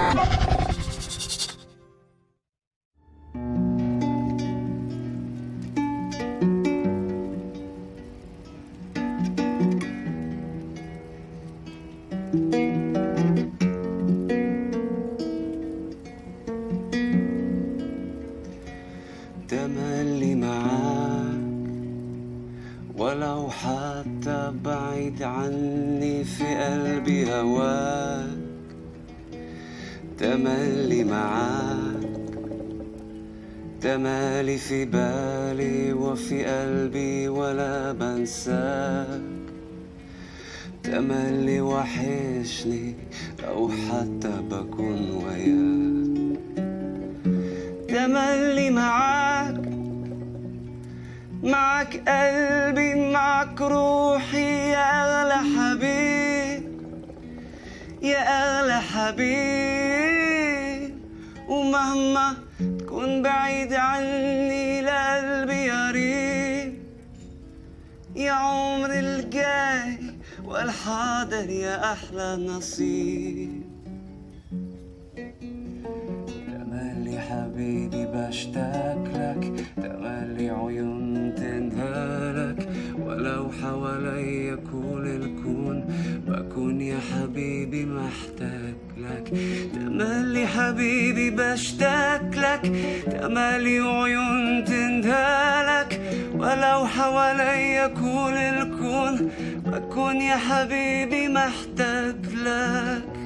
تملي معاك ولو حتى بعيد عني في قلبي هواك تملي معاك تمالي في بالي وفي قلبي ولا بنساك تملي وحشني لو حتى بكون وياك تملي معاك معك قلبي معك روحي يا أغلى حبيب يا أغلى حبيب ومهما تكون بعيد عني لقلبي قريب يا عمر الجاي والحاضر يا أحلى نصيب تملي حبيبي بشتاق لك تملي عيون تندهلك ولو حوالي كل الكون بكون يا حبيبي محتاج لك تملي حبيبي بشتاق لك تملي عيون تندهلك ولو حوالي كل الكون بكون يا حبيبي محتاج لك